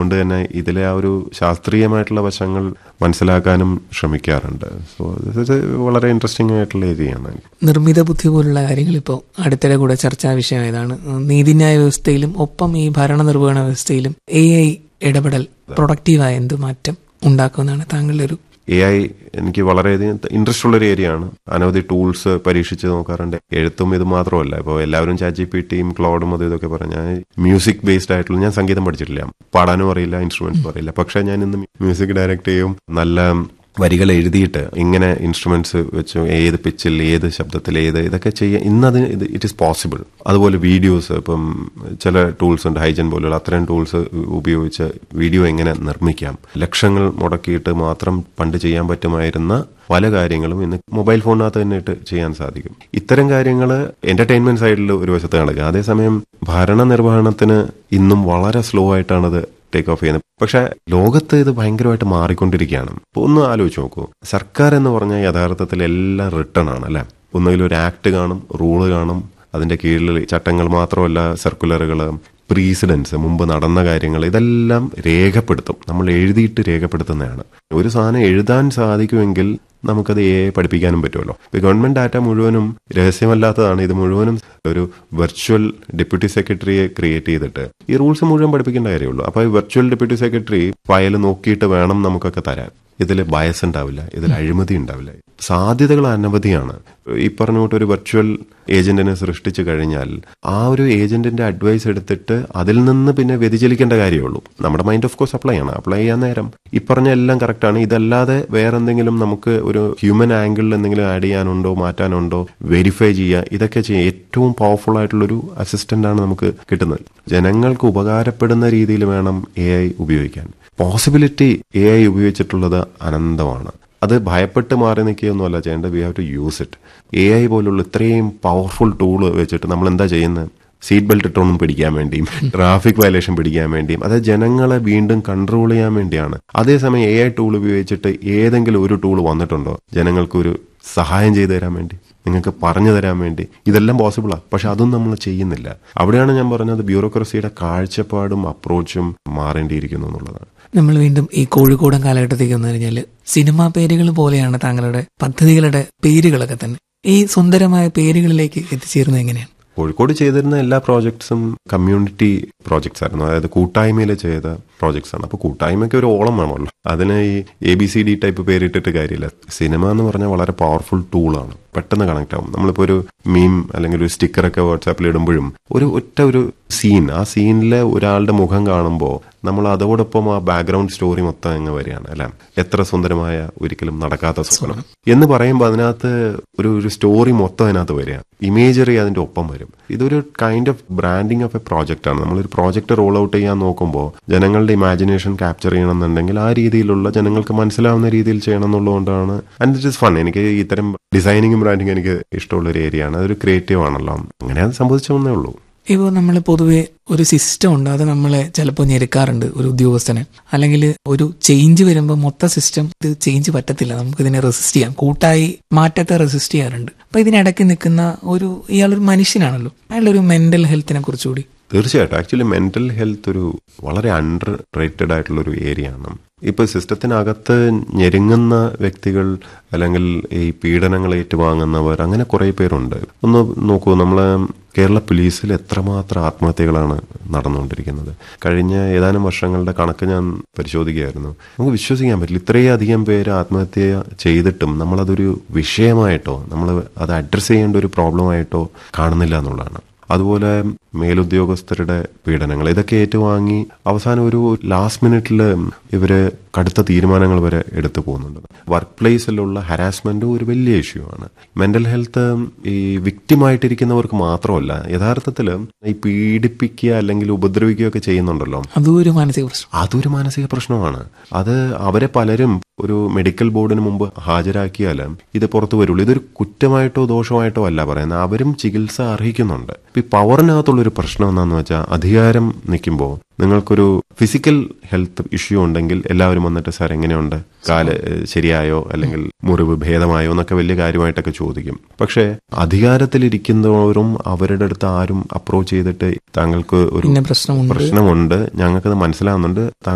അതുകൊണ്ട് തന്നെ ഇതിലെ ആ ഒരു ശാസ്ത്രീയമായിട്ടുള്ള വശങ്ങൾ മനസ്സിലാക്കാനും ശ്രമിക്കാറുണ്ട് സോ ഇത് വളരെ ഇൻട്രസ്റ്റിംഗ് ആയിട്ടുള്ള ഏരിയയാണ് നിർമ്മിത ബുദ്ധി പോലുള്ള കാര്യങ്ങൾ ഇപ്പോൾ അടുത്തിടെ കൂടെ ചർച്ചാ വിഷയമായതാണ് നീതിന്യായ വ്യവസ്ഥയിലും ഒപ്പം ഈ ഭരണ നിർവഹണ വ്യവസ്ഥയിലും എ ഐ ഇടപെടൽ പ്രൊഡക്റ്റീവായ എന്ത് മാറ്റം ഉണ്ടാക്കുമെന്നാണ് താങ്കളുടെ ഒരു എ ഐ എനിക്ക് വളരെയധികം ഇൻട്രസ്റ്റ് ഉള്ള ഒരു ഏരിയ ആണ് അനവധി ടൂൾസ് പരീക്ഷിച്ച് നോക്കാറുണ്ട് എഴുത്തും ഇത് മാത്രമല്ല ഇപ്പോൾ എല്ലാവരും ചാറ്റ് ജി പി ടിയും ക്ലോഡും അത് ഇതൊക്കെ പറഞ്ഞാൽ മ്യൂസിക് ബേസ്ഡ് ആയിട്ടുള്ള ഞാൻ സംഗീതം പഠിച്ചിട്ടില്ല പാടാനും അറിയില്ല ഇൻസ്ട്രുമെന്റ്സ് അറിയില്ല പക്ഷെ ഞാൻ ഇന്ന് മ്യൂസിക് ഡയറക്റ്റ് ചെയ്യും നല്ല വരികൾ എഴുതിയിട്ട് ഇങ്ങനെ ഇൻസ്ട്രുമെന്റ്സ് വെച്ച് ഏത് പിച്ചിൽ ഏത് ശബ്ദത്തിൽ ഏത് ഇതൊക്കെ ചെയ്യാൻ ഇന്നത് ഇത് ഇറ്റ് ഈസ് പോസിബിൾ അതുപോലെ വീഡിയോസ് ഇപ്പം ചില ടൂൾസ് ഉണ്ട് ഹൈജൻ പോലുള്ള അത്തരം ടൂൾസ് ഉപയോഗിച്ച് വീഡിയോ എങ്ങനെ നിർമ്മിക്കാം ലക്ഷങ്ങൾ മുടക്കിയിട്ട് മാത്രം പണ്ട് ചെയ്യാൻ പറ്റുമായിരുന്ന പല കാര്യങ്ങളും ഇന്ന് മൊബൈൽ ഫോണിനകത്ത് തന്നെ ഇട്ട് ചെയ്യാൻ സാധിക്കും ഇത്തരം കാര്യങ്ങൾ എന്റർടൈൻമെന്റ് സൈഡിൽ ഒരു വശത്ത് നടക്കുക അതേസമയം ഭരണ നിർവഹണത്തിന് ഇന്നും വളരെ സ്ലോ ആയിട്ടാണത് ടേക്ക് ഓഫ് ചെയ്യുന്നത് പക്ഷെ ലോകത്ത് ഇത് ഭയങ്കരമായിട്ട് മാറിക്കൊണ്ടിരിക്കുകയാണ് ഇപ്പൊ ഒന്ന് ആലോചിച്ച് നോക്കൂ സർക്കാർ എന്ന് പറഞ്ഞാൽ യഥാർത്ഥത്തിൽ എല്ലാം റിട്ടേൺ ആണ് അല്ലെ ഒന്നുകിൽ ഒരു ആക്ട് കാണും റൂള് കാണും അതിന്റെ കീഴിൽ ചട്ടങ്ങൾ മാത്രമല്ല സർക്കുലറുകൾ പ്രീസിഡൻസ് മുമ്പ് നടന്ന കാര്യങ്ങൾ ഇതെല്ലാം രേഖപ്പെടുത്തും നമ്മൾ എഴുതിയിട്ട് രേഖപ്പെടുത്തുന്നതാണ് ഒരു സാധനം എഴുതാൻ സാധിക്കുമെങ്കിൽ നമുക്കത് എ പഠിപ്പിക്കാനും പറ്റുമല്ലോ ഗവൺമെന്റ് ഡാറ്റ മുഴുവനും രഹസ്യമല്ലാത്തതാണ് ഇത് മുഴുവനും ഒരു വെർച്വൽ ഡെപ്യൂട്ടി സെക്രട്ടറിയെ ക്രിയേറ്റ് ചെയ്തിട്ട് ഈ റൂൾസ് മുഴുവൻ പഠിപ്പിക്കേണ്ട കാര്യമുള്ളൂ അപ്പൊ ഈ വെർച്വൽ ഡെപ്യൂട്ടി സെക്രട്ടറി ഫയൽ നോക്കിയിട്ട് വേണം നമുക്കൊക്കെ തരാൻ ഇതിൽ ബയസ് ഉണ്ടാവില്ല ഇതിൽ അഴിമതി ഉണ്ടാവില്ല സാധ്യതകൾ അനവധിയാണ് ഈ പറഞ്ഞ കൂട്ട് ഒരു വെർച്വൽ ഏജന്റിനെ സൃഷ്ടിച്ചു കഴിഞ്ഞാൽ ആ ഒരു ഏജന്റിന്റെ അഡ്വൈസ് എടുത്തിട്ട് അതിൽ നിന്ന് പിന്നെ വ്യതിചലിക്കേണ്ട കാര്യമുള്ളൂ നമ്മുടെ മൈൻഡ് ഓഫ് കോഴ്സ് അപ്ലൈ ആണ് അപ്ലൈ ചെയ്യാൻ നേരം ഈ പറഞ്ഞ എല്ലാം കറക്റ്റ് ആണ് ഇതല്ലാതെ വേറെ എന്തെങ്കിലും നമുക്ക് ഒരു ഹ്യൂമൻ ആംഗിളിൽ എന്തെങ്കിലും ആഡ് ചെയ്യാനുണ്ടോ മാറ്റാനുണ്ടോ വെരിഫൈ ചെയ്യുക ഇതൊക്കെ ചെയ്യാൻ ഏറ്റവും പവർഫുൾ ആയിട്ടുള്ള ഒരു അസിസ്റ്റന്റ് ആണ് നമുക്ക് കിട്ടുന്നത് ജനങ്ങൾക്ക് ഉപകാരപ്പെടുന്ന രീതിയിൽ വേണം എ ഐ ഉപയോഗിക്കാൻ പോസിബിലിറ്റി എ ഐ ഉപയോഗിച്ചിട്ടുള്ളത് അനന്തമാണ് അത് ഭയപ്പെട്ട് മാറി നിൽക്കുകയൊന്നുമല്ല ചെയ്യേണ്ടത് we have to use it A I പോലുള്ള ഇത്രയും പവർഫുൾ ടൂള് വെച്ചിട്ട് നമ്മൾ എന്താ ചെയ്യുന്നത് സീറ്റ് ബെൽറ്റ് ഇട്ടൊന്നും പിടിക്കാൻ വേണ്ടിയും ട്രാഫിക് വയലേഷൻ പിടിക്കാൻ വേണ്ടിയും അത് ജനങ്ങളെ വീണ്ടും കൺട്രോൾ ചെയ്യാൻ വേണ്ടിയാണ് അതേസമയം എ ഐ ടൂൾ ഉപയോഗിച്ചിട്ട് ഏതെങ്കിലും ഒരു ടൂൾ വന്നിട്ടുണ്ടോ ജനങ്ങൾക്കൊരു സഹായം ചെയ്തു തരാൻ വേണ്ടി നിങ്ങൾക്ക് പറഞ്ഞു തരാൻ വേണ്ടി ഇതെല്ലാം പോസിബിളാണ് പക്ഷെ അതും നമ്മൾ ചെയ്യുന്നില്ല അവിടെയാണ് ഞാൻ പറഞ്ഞത് ബ്യൂറോക്രസിയുടെ കാഴ്ചപ്പാടും അപ്രോച്ചും മാറേണ്ടിയിരിക്കുന്നു എന്നുള്ളതാണ് നമ്മൾ വീണ്ടും ഈ കോഴിക്കോടൻ കാലഘട്ടത്തേക്ക് വന്നു കഴിഞ്ഞാൽ സിനിമാ പേരുകൾ പോലെയാണ് താങ്കളുടെ പദ്ധതികളുടെ പേരുകളൊക്കെ തന്നെ ഈ സുന്ദരമായ പേരുകളിലേക്ക് എത്തിച്ചേരുന്നത് എങ്ങനെയാണ് കോഴിക്കോട് ചെയ്തിരുന്ന എല്ലാ പ്രോജക്ട്സും കമ്മ്യൂണിറ്റി പ്രോജക്ട്സ് ആയിരുന്നു അതായത് കൂട്ടായ്മയിൽ ചെയ്ത പ്രോജക്ട്സ് ആണ് അപ്പൊ കൂട്ടായ്മയ്ക്ക് ഒരു ഓളം വേണമല്ലോ അതിന് ഈ A B C D type പേരിട്ടിട്ട് കാര്യമില്ല സിനിമ എന്ന് പറഞ്ഞാൽ വളരെ പവർഫുൾ ടൂളാണ് പെട്ടെന്ന് കണക്ട് ആവും നമ്മളിപ്പോ ഒരു മീം അല്ലെങ്കിൽ ഒരു സ്റ്റിക്കറൊക്കെ വാട്സാപ്പിൽ ഇടുമ്പോഴും ഒരു ഒറ്റ ഒരു സീൻ ആ സീനിലെ ഒരാളുടെ മുഖം കാണുമ്പോൾ നമ്മൾ അതോടൊപ്പം ആ ബാക്ക്ഗ്രൗണ്ട് സ്റ്റോറി മൊത്തം അങ്ങ് വരികയാണ് അല്ലെ എത്ര സുന്ദരമായ ഒരിക്കലും നടക്കാത്ത സ്വപ്നം എന്ന് പറയുമ്പോൾ അതിനകത്ത് ഒരു ഒരു സ്റ്റോറി മൊത്തം അതിനകത്ത് വരികയാണ് ഇമേജറി അതിന്റെ ഒപ്പം വരും ഇതൊരു kind of branding of a project ആണ് നമ്മളൊരു പ്രോജക്റ്റ് റോൾ ഔട്ട് ചെയ്യാൻ നോക്കുമ്പോൾ ജനങ്ങളുടെ ഇമാജിനേഷൻ ക്യാപ്ചർ ചെയ്യണമെന്നുണ്ടെങ്കിൽ ആ രീതിയിലുള്ള ജനങ്ങൾക്ക് മനസ്സിലാവുന്ന രീതിയിൽ ചെയ്യണം എന്നുള്ളതുകൊണ്ടാണ് ആൻഡ് ഇറ്റ് ഇസ് ഫൺ എനിക്ക് ഇത്തരം ഡിസൈനിങ്ങും ബ്രാൻഡിങ്ങും എനിക്ക് ഇഷ്ടമുള്ള ഒരു ഏരിയ ആണ് അതൊരു ക്രിയേറ്റീവ് ആണല്ലോ അങ്ങനെ അത് സംഭവിച്ചേ ഉള്ളൂ ഇപ്പോൾ നമ്മൾ പൊതുവെ ഒരു സിസ്റ്റം ഉണ്ട് അത് നമ്മളെ ചിലപ്പോൾ ഞെരുക്കാറുണ്ട് ഒരു ഉദ്യോഗസ്ഥന് അല്ലെങ്കിൽ ഒരു ചേഞ്ച് വരുമ്പോൾ മൊത്തം സിസ്റ്റം ഇത് ചേഞ്ച് പറ്റത്തില്ല നമുക്ക് ഇതിനെ റെസിസ്റ്റ് ചെയ്യാം കൂട്ടായി മാറ്റത്തെ റെസിസ്റ്റ് ചെയ്യാറുണ്ട് അപ്പൊ ഇതിനിടയ്ക്ക് നിൽക്കുന്ന ഒരു ഇയാളൊരു മനുഷ്യനാണല്ലോ അയാളുടെ ഒരു മെന്റൽ ഹെൽത്തിനെ കുറിച്ചുകൂടി തീർച്ചയായിട്ടും ആക്ച്വലി മെന്റൽ ഹെൽത്ത് ഒരു വളരെ അണ്ടർ റേറ്റഡ് ആയിട്ടുള്ള ഒരു ഏരിയ ആണ് ഇപ്പൊ സിസ്റ്റത്തിനകത്ത് ഞെരുങ്ങുന്ന വ്യക്തികൾ അല്ലെങ്കിൽ ഈ പീഡനങ്ങൾ ഏറ്റുവാങ്ങുന്നവർ അങ്ങനെ കുറെ പേരുണ്ട് ഒന്ന് നോക്കൂ നമ്മളെ കേരള പോലീസിൽ എത്രമാത്രം ആത്മഹത്യകളാണ് നടന്നുകൊണ്ടിരിക്കുന്നത് കഴിഞ്ഞ ഏതാനും വർഷങ്ങളുടെ കണക്ക് ഞാൻ പരിശോധിക്കുകയായിരുന്നു നമുക്ക് വിശ്വസിക്കാൻ പറ്റില്ല ഇത്രയധികം പേര് ആത്മഹത്യ ചെയ്തിട്ടും നമ്മളതൊരു വിഷയമായിട്ടോ നമ്മൾ അത് അഡ്രസ്സ് ചെയ്യേണ്ട ഒരു പ്രോബ്ലമായിട്ടോ കാണുന്നില്ല എന്നുള്ളതാണ് അതുപോലെ മേലുദ്യോഗസ്ഥരുടെ പീഡനങ്ങൾ ഇതൊക്കെ ഏറ്റുവാങ്ങി അവസാനം ഒരു ലാസ്റ്റ് മിനിറ്റിൽ ഇവര് കടുത്ത തീരുമാനങ്ങൾ വരെ എടുത്തു പോകുന്നുണ്ട് വർക്ക് പ്ലേസിലുള്ള ഹരാസ്മെന്റും ഒരു വലിയ ഇഷ്യൂ ആണ് മെന്റൽ ഹെൽത്ത് ഈ വിക്റ്റിമായിട്ടിരിക്കുന്നവർക്ക് മാത്രമല്ല യഥാർത്ഥത്തിൽ ഈ പീഡിപ്പിക്കുക അല്ലെങ്കിൽ ഉപദ്രവിക്കുകയൊക്കെ ചെയ്യുന്നുണ്ടല്ലോ അതും ഒരു മാനസിക പ്രശ്നം അതൊരു മാനസിക പ്രശ്നമാണ് അത് അവരെ പലരും ഒരു മെഡിക്കൽ ബോർഡിന് മുമ്പ് ഹാജരാക്കിയാൽ ഇത് പുറത്തു വരുള്ളൂ ഇതൊരു കുറ്റമായിട്ടോ ദോഷമായിട്ടോ അല്ല പറയുന്നത് അവരും ചികിത്സ അർഹിക്കുന്നുണ്ട് ഈ പവറിനകത്തുള്ള ഒരു പ്രശ്നം എന്താണെന്ന് വെച്ചാൽ അധികാരം നിൽക്കുമ്പോൾ നിങ്ങൾക്കൊരു ഫിസിക്കൽ ഹെൽത്ത് ഇഷ്യൂ ഉണ്ടെങ്കിൽ എല്ലാവരും വന്നിട്ട് സാർ എങ്ങനെയുണ്ട് കാല് ശരിയായോ അല്ലെങ്കിൽ മുറിവ് ഭേദമായോ എന്നൊക്കെ വലിയ കാര്യമായിട്ടൊക്കെ ചോദിക്കും പക്ഷേ അധികാരത്തിലിരിക്കുന്നവരും അവരുടെ അടുത്ത് ആരും അപ്രോച്ച് ചെയ്തിട്ട് താങ്കൾക്ക് ഒരു പിന്നെ പ്രശ്നമുണ്ട് പ്രശ്നമുണ്ട് ഞങ്ങൾക്കത് മനസ്സിലാവുന്നുണ്ട്